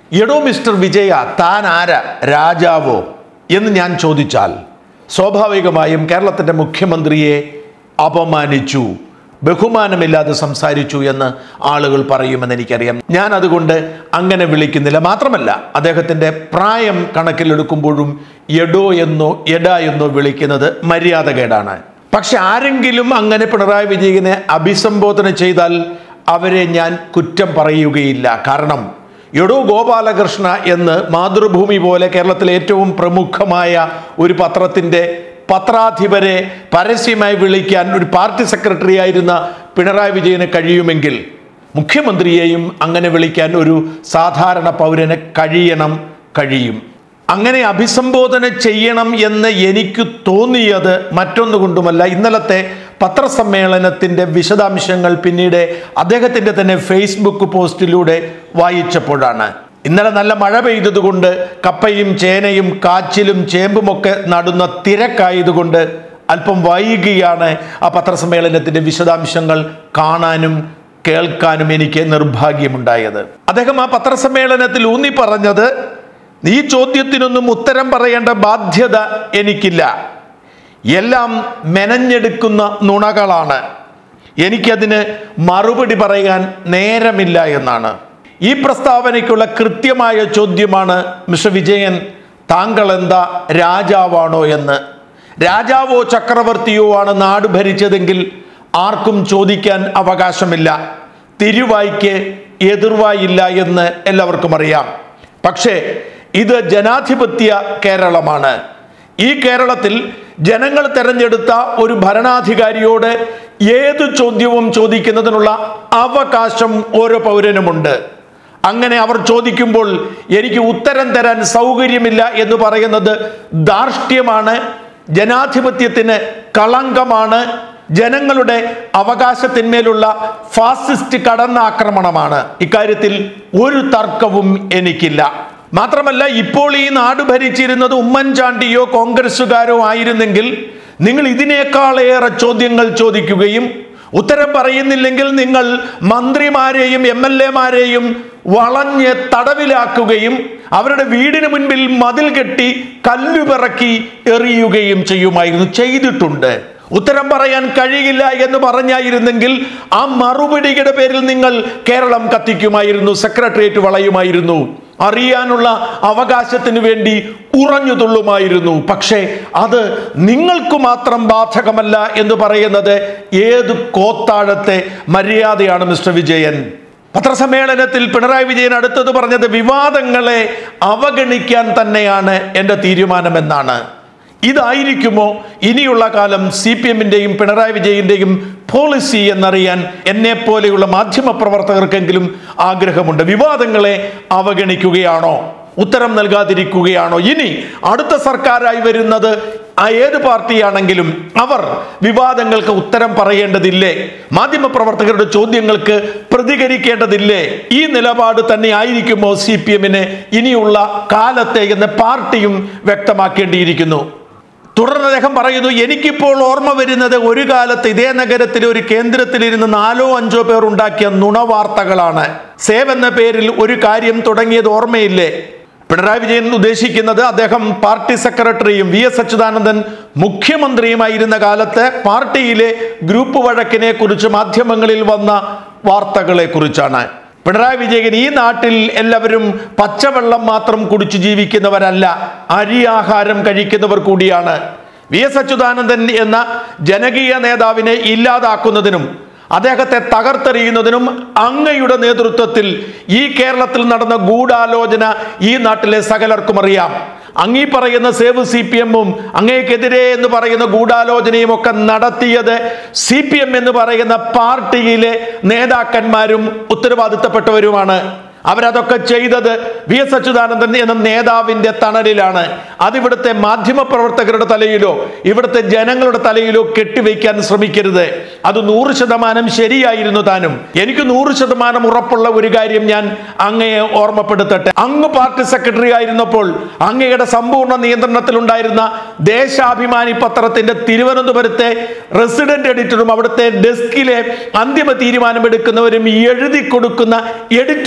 എടോ മിസ്റ്റർ വിജയ താൻ ആര രാജാവോ എന്ന് ഞാൻ ചോദിച്ചാൽ സ്വാഭാവികമായും കേരളത്തിൻ്റെ മുഖ്യമന്ത്രിയെ അപമാനിച്ചു ബഹുമാനമില്ലാതെ സംസാരിച്ചു എന്ന് ആളുകൾ പറയുമെന്ന് എനിക്കറിയാം ഞാൻ അതുകൊണ്ട് അങ്ങനെ വിളിക്കുന്നില്ല മാത്രമല്ല അദ്ദേഹത്തിൻ്റെ പ്രായം കണക്കിലെടുക്കുമ്പോഴും എടോ എന്നോ എട എന്നോ വിളിക്കുന്നത് മര്യാദകേടാണ് പക്ഷെ ആരെങ്കിലും അങ്ങനെ പിണറായി വിജയനെ അഭിസംബോധന ചെയ്താൽ അവരെ ഞാൻ കുറ്റം പറയുകയില്ല കാരണം എടോ ഗോപാലകൃഷ്ണ എന്ന് മാതൃഭൂമി പോലെ കേരളത്തിലെ ഏറ്റവും പ്രമുഖമായ ഒരു പത്രത്തിൻ്റെ പത്രാധിപരെ പരസ്യമായി വിളിക്കാൻ ഒരു പാർട്ടി സെക്രട്ടറി ആയിരുന്ന പിണറായി വിജയന് കഴിയുമെങ്കിൽ മുഖ്യമന്ത്രിയെയും അങ്ങനെ വിളിക്കാൻ ഒരു സാധാരണ പൗരന് കഴിയണം കഴിയും അങ്ങനെ അഭിസംബോധന ചെയ്യണം എന്ന് എനിക്ക് തോന്നിയത് മറ്റൊന്നുകൊണ്ടുമല്ല ഇന്നലത്തെ പത്രസമ്മേളനത്തിൻ്റെ വിശദാംശങ്ങൾ പിന്നീട് അദ്ദേഹത്തിൻ്റെ തന്നെ ഫേസ്ബുക്ക് പോസ്റ്റിലൂടെ വായിച്ചപ്പോഴാണ് ഇന്നലെ നല്ല മഴ പെയ്തതുകൊണ്ട് കപ്പയും ചേനയും കാച്ചിലും ചേമ്പുമൊക്കെ നടുന്ന തിരക്കായതുകൊണ്ട് അല്പം വൈകിയാണ് ആ പത്രസമ്മേളനത്തിൻ്റെ വിശദാംശങ്ങൾ കാണാനും കേൾക്കാനും എനിക്ക് നിർഭാഗ്യമുണ്ടായത് അദ്ദേഹം ആ പത്രസമ്മേളനത്തിൽ ഊന്നി പറഞ്ഞത് ഈ ചോദ്യത്തിനൊന്നും ഉത്തരം പറയേണ്ട ബാധ്യത എനിക്കില്ല എല്ലാം മെനഞ്ഞെടുക്കുന്ന നുണകളാണ് എനിക്കതിന് മറുപടി പറയാൻ നേരമില്ല എന്നാണ് ഈ പ്രസ്താവനയ്ക്കുള്ള കൃത്യമായ ചോദ്യമാണ് മിസ്റ്റർ വിജയൻ താങ്കൾ എന്താ രാജാവാണോ എന്ന് രാജാവോ ചക്രവർത്തിയോ ആണ് നാട് ഭരിച്ചതെങ്കിൽ ആർക്കും ചോദിക്കാൻ അവകാശമില്ല തിരുവായ്ക്ക് എതിർവായില്ല എന്ന് എല്ലാവർക്കും അറിയാം പക്ഷേ ഇത് ജനാധിപത്യ കേരളമാണ് ഈ കേരളത്തിൽ ജനങ്ങൾ തെരഞ്ഞെടുത്ത ഒരു ഭരണാധികാരിയോട് ഏത് ചോദ്യവും ചോദിക്കുന്നതിനുള്ള അവകാശം ഓരോ പൗരനുമുണ്ട് അങ്ങനെ അവർ ചോദിക്കുമ്പോൾ എനിക്ക് ഉത്തരം തരാൻ സൗകര്യമില്ല എന്ന് പറയുന്നത് ധാർഷ്ട്യമാണ് ജനാധിപത്യത്തിന് കളങ്കമാണ് ജനങ്ങളുടെ അവകാശത്തിന്മേലുള്ള ഫാസിസ്റ്റ് കടന്നാക്രമണമാണ് ഇക്കാര്യത്തിൽ ഒരു തർക്കവും എനിക്കില്ല മാത്രമല്ല ഇപ്പോൾ ഈ നാട് ഭരിച്ചിരുന്നത് ഉമ്മൻചാണ്ടിയോ കോൺഗ്രസ്സുകാരോ ആയിരുന്നെങ്കിൽ നിങ്ങൾ ഇതിനേക്കാളേറെ ചോദ്യങ്ങൾ ചോദിക്കുകയും ഉത്തരം പറയുന്നില്ലെങ്കിൽ നിങ്ങൾ മന്ത്രിമാരെയും എം എൽ എമാരെയും വളഞ്ഞ് തടവിലാക്കുകയും അവരുടെ വീടിന് മുൻപിൽ മതിൽ കെട്ടി കല്ലുപിറക്കി എറിയുകയും ചെയ്യുമായിരുന്നു ചെയ്തിട്ടുണ്ട് ഉത്തരം പറയാൻ കഴിയില്ല എന്ന് പറഞ്ഞായിരുന്നെങ്കിൽ ആ മറുപടിയുടെ പേരിൽ നിങ്ങൾ കേരളം കത്തിക്കുമായിരുന്നു സെക്രട്ടേറിയറ്റ് വളയുമായിരുന്നു അറിയാനുള്ള അവകാശത്തിന് വേണ്ടി ഉറഞ്ഞു തുള്ളുമായിരുന്നു പക്ഷേ അത് നിങ്ങൾക്ക് മാത്രം ബാധകമല്ല എന്ന് പറയുന്നത് ഏത് കോത്താഴത്തെ മര്യാദയാണ് മിസ്റ്റർ വിജയൻ പത്രസമ്മേളനത്തിൽ പിണറായി വിജയൻ അടുത്തത് പറഞ്ഞത് വിവാദങ്ങളെ അവഗണിക്കാൻ തന്നെയാണ് എൻ്റെ തീരുമാനമെന്നാണ് ഇതായിരിക്കുമോ ഇനിയുള്ള കാലം സി പി എമ്മിൻ്റെയും പിണറായി വിജയൻ്റെയും പോളിസി എന്നറിയാൻ എന്നെ പോലെയുള്ള മാധ്യമ പ്രവർത്തകർക്കെങ്കിലും ആഗ്രഹമുണ്ട് വിവാദങ്ങളെ അവഗണിക്കുകയാണോ ഉത്തരം നൽകാതിരിക്കുകയാണോ ഇനി അടുത്ത സർക്കാരായി വരുന്നത് ആ ഏത് പാർട്ടിയാണെങ്കിലും അവർ വിവാദങ്ങൾക്ക് ഉത്തരം പറയേണ്ടതില്ലേ മാധ്യമപ്രവർത്തകരുടെ ചോദ്യങ്ങൾക്ക് പ്രതികരിക്കേണ്ടതില്ലേ ഈ നിലപാട് തന്നെ ആയിരിക്കുമോ സി പി എമ്മിന് ഇനിയുള്ള കാലത്തെ എന്ന് പാർട്ടിയും വ്യക്തമാക്കേണ്ടിയിരിക്കുന്നു തുടർന്ന് അദ്ദേഹം പറയുന്നു എനിക്കിപ്പോൾ ഓർമ്മ വരുന്നത് ഒരു കാലത്ത് ഇതേ നഗരത്തിലെ ഒരു കേന്ദ്രത്തിലിരുന്ന് നാലോ അഞ്ചോ പേർ ഉണ്ടാക്കിയ നുണവാർത്തകളാണ് സേവ് എന്ന പേരിൽ ഒരു കാര്യം തുടങ്ങിയത് ഓർമ്മയില്ലേ പിണറായി വിജയൻ ഉദ്ദേശിക്കുന്നത് അദ്ദേഹം പാർട്ടി സെക്രട്ടറിയും വി എസ് അച്യുതാനന്ദൻ മുഖ്യമന്ത്രിയുമായിരുന്ന കാലത്ത് പാർട്ടിയിലെ ഗ്രൂപ്പ് വഴക്കിനെ കുറിച്ച് മാധ്യമങ്ങളിൽ വന്ന വാർത്തകളെ കുറിച്ചാണ് പിണറായി വിജയൻ ഈ നാട്ടിൽ എല്ലാവരും പച്ചവെള്ളം മാത്രം കുടിച്ചു ജീവിക്കുന്നവരല്ല അരിയാഹാരം കഴിക്കുന്നവർ കൂടിയാണ് വി എസ് അച്യുതാനന്ദൻ എന്ന ജനകീയ നേതാവിനെ ഇല്ലാതാക്കുന്നതിനും അദ്ദേഹത്തെ തകർത്തെറിയുന്നതിനും അങ്ങയുടെ നേതൃത്വത്തിൽ ഈ കേരളത്തിൽ നടന്ന ഗൂഢാലോചന ഈ നാട്ടിലെ സകലർക്കും അറിയാം അങ്ങീ പറയുന്ന സേവ് സി പി എമ്മും അങ്ങേക്കെതിരെ എന്ന് പറയുന്ന ഗൂഢാലോചനയും ഒക്കെ നടത്തിയത് സി പി എം എന്ന് പറയുന്ന പാർട്ടിയിലെ നേതാക്കന്മാരും ഉത്തരവാദിത്തപ്പെട്ടവരുമാണ് അവരതൊക്കെ ചെയ്തത് വി എസ് അച്യുതാനന്ദൻ എന്ന നേതാവിന്റെ തണലിലാണ് അതിവിടുത്തെ മാധ്യമ പ്രവർത്തകരുടെ തലയിലോ ഇവിടുത്തെ ജനങ്ങളുടെ തലയിലോ കെട്ടിവെക്കാൻ ശ്രമിക്കരുത് അത് നൂറ് ശതമാനം ശരിയായിരുന്നു താനും എനിക്ക് നൂറ് ശതമാനം ഉറപ്പുള്ള ഒരു കാര്യം ഞാൻ അങ്ങയെ ഓർമ്മപ്പെടുത്തട്ടെ അങ്ങ് പാർട്ടി സെക്രട്ടറി ആയിരുന്നപ്പോൾ അങ്ങയുടെ സമ്പൂർണ്ണ നിയന്ത്രണത്തിലുണ്ടായിരുന്ന ദേശാഭിമാനി പത്രത്തിന്റെ തിരുവനന്തപുരത്തെ റെസിഡന്റ് എഡിറ്ററും അവിടുത്തെ ഡെസ്കിലെ അന്തിമ തീരുമാനമെടുക്കുന്നവരും എഴുതി കൊടുക്കുന്ന എഡിറ്റോറിയൽ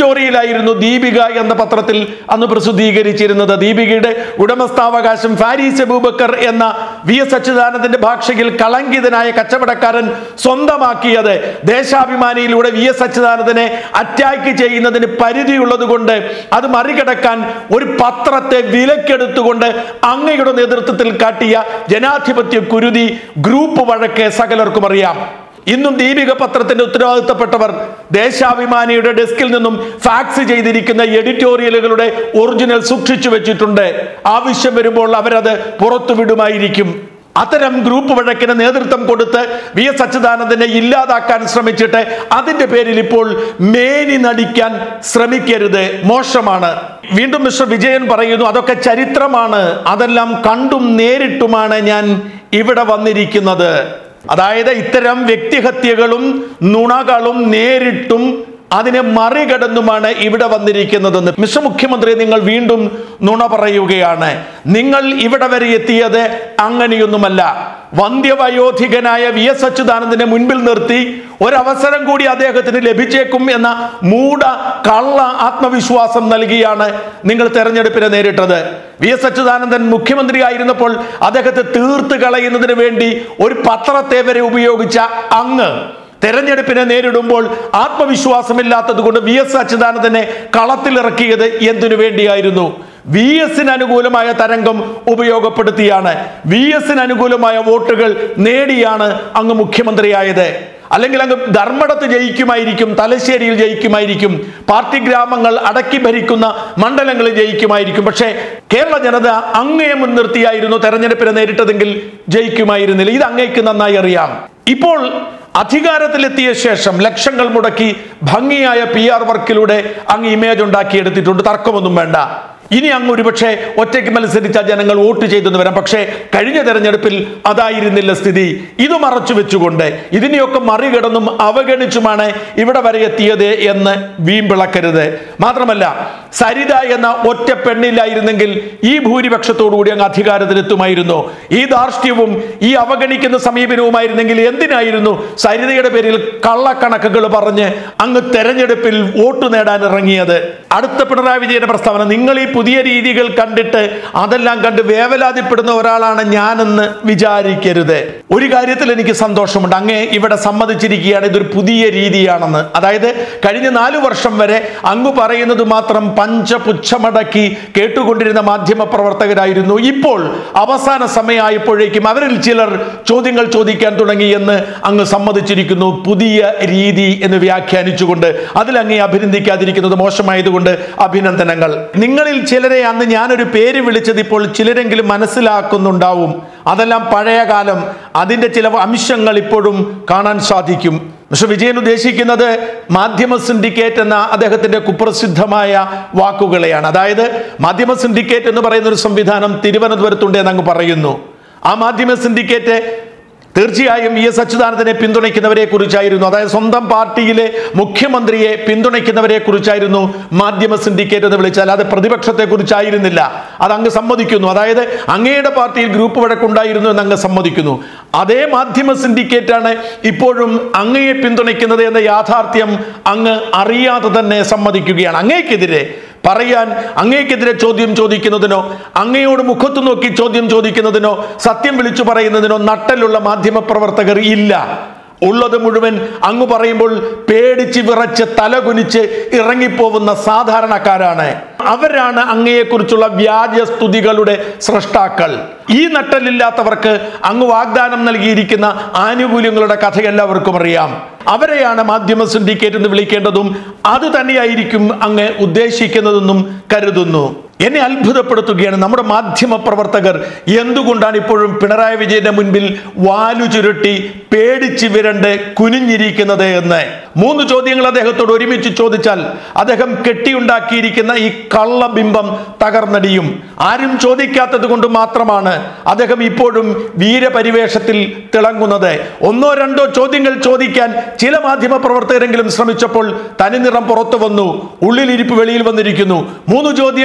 വാർത്തയായിരുന്നു ദീപിക എന്ന പത്രത്തിൽ അന്ന് പ്രസിദ്ധീകരിച്ചിരുന്നത് ദീപികയുടെ ഉടമസ്ഥാവകാശം ഫാരീസ് അബൂബക്കർ എന്ന വി എസ് അച്യുതാനന്ദന്റെ ഭാഷയിൽ കളങ്കിതനായ കച്ചവടക്കാരൻ സ്വന്തമാക്കിയത് ദേശാഭിമാനിയിലൂടെ വി എസ് അച്യുതാനന്ദനെ അറ്റാക്ക് ചെയ്യുന്നതിന് പരിധിയുള്ളത് കൊണ്ട് അത് മറികടക്കാൻ ഒരു പത്രത്തെ വിലക്കെടുത്തുകൊണ്ട് അങ്ങയുടെ നേതൃത്വത്തിൽ കാട്ടിയ ജനാധിപത്യ കുരുതി ഗ്രൂപ്പ് വഴക്ക് സകലർക്കും അറിയാം ഇന്നും ദീപിക പത്രത്തിന്റെ ഉത്തരവാദിത്തപ്പെട്ടവർ ദേശാഭിമാനിയുടെ ഡെസ്കിൽ നിന്നും ഫാക്സ് ചെയ്തിരിക്കുന്ന എഡിറ്റോറിയലുകളുടെ ഒറിജിനൽ സൂക്ഷിച്ചു വെച്ചിട്ടുണ്ട് ആവശ്യം വരുമ്പോൾ അവരത് പുറത്തുവിടുമായിരിക്കും അത്തരം ഗ്രൂപ്പ് വഴക്കിന് നേതൃത്വം കൊടുത്ത് വി എസ് അച്യുതാനന്ദനെ ഇല്ലാതാക്കാൻ ശ്രമിച്ചിട്ട് അതിന്റെ പേരിൽ ഇപ്പോൾ മേനി നടിക്കാൻ ശ്രമിക്കരുത് മോശമാണ് വീണ്ടും മിസ്റ്റർ വിജയൻ പറയുന്നു അതൊക്കെ ചരിത്രമാണ് അതെല്ലാം കണ്ടും നേരിട്ടുമാണ് ഞാൻ ഇവിടെ വന്നിരിക്കുന്നത് അതായത് ഇത്തരം വ്യക്തിഹത്യകളും നുണകളും നേരിട്ടും അതിനെ മറികടന്നുമാണ് ഇവിടെ വന്നിരിക്കുന്നതെന്ന് മിസ്റ്റർ മുഖ്യമന്ത്രി നിങ്ങൾ വീണ്ടും നുണ പറയുകയാണ് നിങ്ങൾ ഇവിടെ വരെ എത്തിയത് അങ്ങനെയൊന്നുമല്ല വന്ധ്യവയോധികനായ വി എസ് അച്യുതാനന്ദനെ മുൻപിൽ നിർത്തി ഒരവസരം കൂടി അദ്ദേഹത്തിന് ലഭിച്ചേക്കും എന്ന മൂട കള്ള ആത്മവിശ്വാസം നൽകിയാണ് നിങ്ങൾ തെരഞ്ഞെടുപ്പിനെ നേരിട്ടത് വി എസ് അച്യുതാനന്ദൻ മുഖ്യമന്ത്രി ആയിരുന്നപ്പോൾ അദ്ദേഹത്തെ തീർത്ത് കളയുന്നതിന് വേണ്ടി ഒരു പത്രത്തെ വരെ ഉപയോഗിച്ച അങ്ങ് തെരഞ്ഞെടുപ്പിനെ നേരിടുമ്പോൾ ആത്മവിശ്വാസമില്ലാത്തത് കൊണ്ട് വി എസ് അച്യുതാനന്ദനെ കളത്തിലിറക്കിയത് എന്തിനു വേണ്ടിയായിരുന്നു വി എസിന് അനുകൂലമായ തരംഗം ഉപയോഗപ്പെടുത്തിയാണ് വി എസിന് അനുകൂലമായ വോട്ടുകൾ നേടിയാണ് അങ്ങ് മുഖ്യമന്ത്രിയായത് അല്ലെങ്കിൽ അങ്ങ് ധർമ്മടത്ത് ജയിക്കുമായിരിക്കും തലശ്ശേരിയിൽ ജയിക്കുമായിരിക്കും പാർട്ടി ഗ്രാമങ്ങൾ അടക്കി ഭരിക്കുന്ന മണ്ഡലങ്ങളിൽ ജയിക്കുമായിരിക്കും പക്ഷേ കേരള ജനത അങ്ങയെ മുൻനിർത്തിയായിരുന്നു തെരഞ്ഞെടുപ്പിനെ നേരിട്ടതെങ്കിൽ ജയിക്കുമായിരുന്നില്ല ഇത് അങ്ങേക്ക് നന്നായി അറിയാം ഇപ്പോൾ അധികാരത്തിലെത്തിയ ശേഷം ലക്ഷങ്ങൾ മുടക്കി ഭംഗിയായ പി ആർ വർക്കിലൂടെ അങ്ങ് ഇമേജ് ഉണ്ടാക്കിയെടുത്തിട്ടുണ്ട് തർക്കമൊന്നും വേണ്ട ഇനി അങ്ങ് ഒരുപക്ഷെ ഒറ്റയ്ക്ക് മത്സരിച്ച ജനങ്ങൾ വോട്ട് ചെയ്തെന്ന് വരാം പക്ഷേ കഴിഞ്ഞ തെരഞ്ഞെടുപ്പിൽ അതായിരുന്നില്ല സ്ഥിതി ഇത് മറച്ചു വെച്ചുകൊണ്ട് ഇതിനെയൊക്കെ മറികടന്നും അവഗണിച്ചുമാണ് ഇവിടെ വരെ എത്തിയത് എന്ന് വീമ്പിളക്കരുത് മാത്രമല്ല സരിത എന്ന ഒറ്റ പെണ്ണില്ലായിരുന്നെങ്കിൽ ഈ ഭൂരിപക്ഷത്തോടുകൂടി അങ്ങ് അധികാരത്തിലെത്തുമായിരുന്നു ഈ ധാർഷ്ട്യവും ഈ അവഗണിക്കുന്ന സമീപനവുമായിരുന്നെങ്കിൽ എന്തിനായിരുന്നു സരിതയുടെ പേരിൽ കള്ളക്കണക്കുകൾ പറഞ്ഞ് അങ്ങ് തെരഞ്ഞെടുപ്പിൽ വോട്ട് നേടാൻ ഇറങ്ങിയത് അടുത്ത പിണറായി വിജയന്റെ പ്രസ്താവന നിങ്ങൾ ഈ പുതിയ രീതികൾ കണ്ടിട്ട് അതെല്ലാം കണ്ട് വേവലാതിപ്പെടുന്ന ഒരാളാണ് ഞാനെന്ന് വിചാരിക്കരുത് ഒരു കാര്യത്തിൽ എനിക്ക് സന്തോഷമുണ്ട് അങ്ങേ ഇവിടെ സമ്മതിച്ചിരിക്കുകയാണ് ഇതൊരു പുതിയ രീതിയാണെന്ന് അതായത് കഴിഞ്ഞ നാലു വർഷം വരെ അങ്ങ് പറയുന്നത് മാത്രം പഞ്ചപുച്ഛമടക്കി കേട്ടുകൊണ്ടിരുന്ന മാധ്യമ പ്രവർത്തകരായിരുന്നു ഇപ്പോൾ അവസാന സമയമായപ്പോഴേക്കും അവരിൽ ചിലർ ചോദ്യങ്ങൾ ചോദിക്കാൻ തുടങ്ങി എന്ന് അങ്ങ് സമ്മതിച്ചിരിക്കുന്നു പുതിയ രീതി എന്ന് വ്യാഖ്യാനിച്ചുകൊണ്ട് അതിൽ അങ്ങേ അഭിനന്ദിക്കാതിരിക്കുന്നത് മോശമായതുകൊണ്ട് അഭിനന്ദനങ്ങൾ നിങ്ങളിൽ ചിലരെ അന്ന് ഞാനൊരു പേര് വിളിച്ചത് ഇപ്പോൾ ചിലരെങ്കിലും മനസ്സിലാക്കുന്നുണ്ടാവും അതെല്ലാം പഴയ കാലം അതിൻ്റെ ചില അംശങ്ങൾ ഇപ്പോഴും കാണാൻ സാധിക്കും പക്ഷെ വിജയൻ ഉദ്ദേശിക്കുന്നത് മാധ്യമ സിൻഡിക്കേറ്റ് എന്ന അദ്ദേഹത്തിന്റെ കുപ്രസിദ്ധമായ വാക്കുകളെയാണ് അതായത് മാധ്യമ സിൻഡിക്കേറ്റ് എന്ന് പറയുന്ന ഒരു സംവിധാനം തിരുവനന്തപുരത്തുണ്ട് എന്ന് അങ്ങ് പറയുന്നു ആ മാധ്യമ സിൻഡിക്കേറ്റ് തീർച്ചയായും വി എസ് അച്യുതാനന്ദനെ പിന്തുണയ്ക്കുന്നവരെ കുറിച്ചായിരുന്നു അതായത് സ്വന്തം പാർട്ടിയിലെ മുഖ്യമന്ത്രിയെ പിന്തുണയ്ക്കുന്നവരെ കുറിച്ചായിരുന്നു മാധ്യമ സിൻഡിക്കേറ്റ് എന്ന് വിളിച്ചാൽ അത് പ്രതിപക്ഷത്തെ കുറിച്ചായിരുന്നില്ല അത് അങ്ങ് സമ്മതിക്കുന്നു അതായത് അങ്ങയുടെ പാർട്ടിയിൽ ഗ്രൂപ്പ് വഴക്കുണ്ടായിരുന്നു എന്ന് അങ്ങ് സമ്മതിക്കുന്നു അതേ മാധ്യമ സിൻഡിക്കേറ്റാണ് ഇപ്പോഴും അങ്ങയെ പിന്തുണയ്ക്കുന്നത് എന്ന യാഥാർത്ഥ്യം അങ്ങ് അറിയാതെ തന്നെ സമ്മതിക്കുകയാണ് അങ്ങേക്കെതിരെ പറയാൻ അങ്ങേക്കെതിരെ ചോദ്യം ചോദിക്കുന്നതിനോ അങ്ങയോട് മുഖത്ത് നോക്കി ചോദ്യം ചോദിക്കുന്നതിനോ സത്യം വിളിച്ചു പറയുന്നതിനോ നട്ടലുള്ള മാധ്യമപ്രവർത്തകർ ഇല്ല ഉള്ളത് മുഴുവൻ അങ്ങ് പറയുമ്പോൾ പേടിച്ച് വിറച്ച് തലകുനിച്ച് ഇറങ്ങിപ്പോവുന്ന സാധാരണക്കാരാണ് അവരാണ് അങ്ങയെക്കുറിച്ചുള്ള വ്യാജ സ്തുതികളുടെ സൃഷ്ടാക്കൾ ഈ നട്ടലില്ലാത്തവർക്ക് അങ്ങ് വാഗ്ദാനം നൽകിയിരിക്കുന്ന ആനുകൂല്യങ്ങളുടെ കഥ എല്ലാവർക്കും അറിയാം അവരെയാണ് മാധ്യമ സിൻഡിക്കേറ്റ് എന്ന് വിളിക്കേണ്ടതും അത് തന്നെയായിരിക്കും അങ്ങ് ഉദ്ദേശിക്കുന്നതെന്നും കരുതുന്നു എന്നെ അത്ഭുതപ്പെടുത്തുകയാണ് നമ്മുടെ മാധ്യമ പ്രവർത്തകർ എന്തുകൊണ്ടാണ് ഇപ്പോഴും പിണറായി വിജയന്റെ മുൻപിൽ വാലു ചുരുട്ടി പേടിച്ച് വിരണ്ട് കുനിഞ്ഞിരിക്കുന്നത് എന്ന് മൂന്ന് ചോദ്യങ്ങൾ അദ്ദേഹത്തോട് ഒരുമിച്ച് ചോദിച്ചാൽ അദ്ദേഹം കെട്ടിയുണ്ടാക്കിയിരിക്കുന്ന ഈ കള്ളബിംബം തകർന്നടിയും ആരും ചോദിക്കാത്തത് കൊണ്ട് മാത്രമാണ് അദ്ദേഹം ഇപ്പോഴും വീരപരിവേഷത്തിൽ തിളങ്ങുന്നത് ഒന്നോ രണ്ടോ ചോദ്യങ്ങൾ ചോദിക്കാൻ ചില മാധ്യമ പ്രവർത്തകരെങ്കിലും ശ്രമിച്ചപ്പോൾ തനിനിറം പുറത്തു വന്നു ഉള്ളിലിരിപ്പ് വെളിയിൽ വന്നിരിക്കുന്നു മൂന്ന് ചോദ്യങ്ങൾ ഒരുമിച്ച്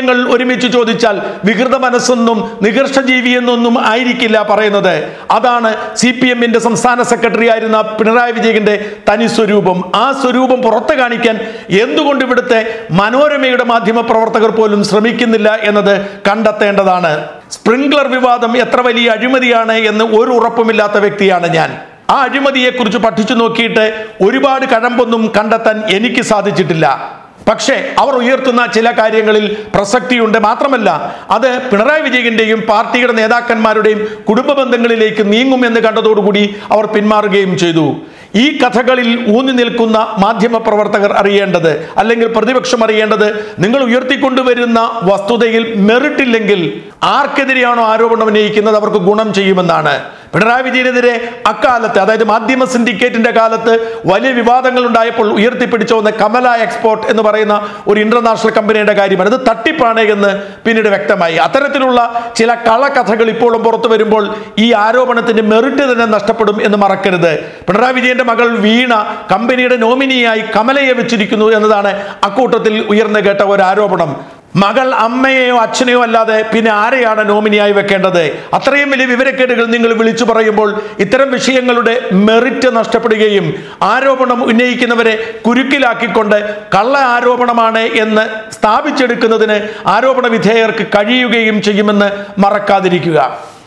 ഒരുമിച്ച് ചോദിച്ചാൽ വികൃത മനസ്സെന്നും നികർഷജീവി എന്നൊന്നും ആയിരിക്കില്ല പറയുന്നത് അതാണ് സി പി എമ്മിന്റെ സംസ്ഥാന സെക്രട്ടറി ആയിരുന്ന പിണറായി വിജയന്റെ തനി സ്വരൂപം ആ സ്വരൂപം പുറത്തു കാണിക്കാൻ എന്തുകൊണ്ട് ഇവിടുത്തെ മനോരമയുടെ മാധ്യമ പ്രവർത്തകർ പോലും ശ്രമിക്കുന്നില്ല എന്നത് കണ്ടെത്തേണ്ടതാണ് സ്പ്രിംഗ്ലർ വിവാദം എത്ര വലിയ അഴിമതിയാണ് എന്ന് ഒരു ഉറപ്പുമില്ലാത്ത വ്യക്തിയാണ് ഞാൻ ആ അഴിമതിയെക്കുറിച്ച് പഠിച്ചു നോക്കിയിട്ട് ഒരുപാട് കഴമ്പൊന്നും കണ്ടെത്താൻ എനിക്ക് സാധിച്ചിട്ടില്ല പക്ഷേ അവർ ഉയർത്തുന്ന ചില കാര്യങ്ങളിൽ പ്രസക്തിയുണ്ട് മാത്രമല്ല അത് പിണറായി വിജയന്റെയും പാർട്ടിയുടെ നേതാക്കന്മാരുടെയും കുടുംബ ബന്ധങ്ങളിലേക്ക് നീങ്ങുമെന്ന് കണ്ടതോടുകൂടി അവർ പിന്മാറുകയും ചെയ്തു ഈ കഥകളിൽ ഊന്നി നിൽക്കുന്ന മാധ്യമ പ്രവർത്തകർ അറിയേണ്ടത് അല്ലെങ്കിൽ പ്രതിപക്ഷം അറിയേണ്ടത് നിങ്ങൾ ഉയർത്തിക്കൊണ്ടുവരുന്ന വസ്തുതയിൽ മെറിട്ടില്ലെങ്കിൽ ആർക്കെതിരെയാണോ ആരോപണം ഉന്നയിക്കുന്നത് അവർക്ക് ഗുണം ചെയ്യുമെന്നാണ് പിണറായി വിജയനെതിരെ അക്കാലത്ത് അതായത് മാധ്യമ സിൻഡിക്കേറ്റിന്റെ കാലത്ത് വലിയ വിവാദങ്ങൾ ഉണ്ടായപ്പോൾ ഉയർത്തിപ്പിടിച്ച ഒന്ന് കമല എക്സ്പോർട്ട് എന്ന് പറയുന്ന ഒരു ഇന്റർനാഷണൽ കമ്പനിയുടെ കാര്യമാണ് ഇത് തട്ടിപ്പാണ് എന്ന് പിന്നീട് വ്യക്തമായി അത്തരത്തിലുള്ള ചില കളകഥകൾ ഇപ്പോഴും പുറത്തു വരുമ്പോൾ ഈ ആരോപണത്തിന്റെ മെറിറ്റ് തന്നെ നഷ്ടപ്പെടും എന്ന് മറക്കരുത് പിണറായി വിജയന്റെ മകൾ വീണ കമ്പനിയുടെ നോമിനിയായി കമലയെ വെച്ചിരിക്കുന്നു എന്നതാണ് അക്കൂട്ടത്തിൽ ഉയർന്നു കേട്ട ഒരു ആരോപണം മകൾ അമ്മയെയോ അച്ഛനെയോ അല്ലാതെ പിന്നെ ആരെയാണ് നോമിനിയായി വെക്കേണ്ടത് അത്രയും വലിയ വിവരക്കേടുകൾ നിങ്ങൾ വിളിച്ചു പറയുമ്പോൾ ഇത്തരം വിഷയങ്ങളുടെ മെറിറ്റ് നഷ്ടപ്പെടുകയും ആരോപണം ഉന്നയിക്കുന്നവരെ കുരുക്കിലാക്കിക്കൊണ്ട് കള്ള ആരോപണമാണ് എന്ന് സ്ഥാപിച്ചെടുക്കുന്നതിന് ആരോപണ വിധേയർക്ക് കഴിയുകയും ചെയ്യുമെന്ന് മറക്കാതിരിക്കുക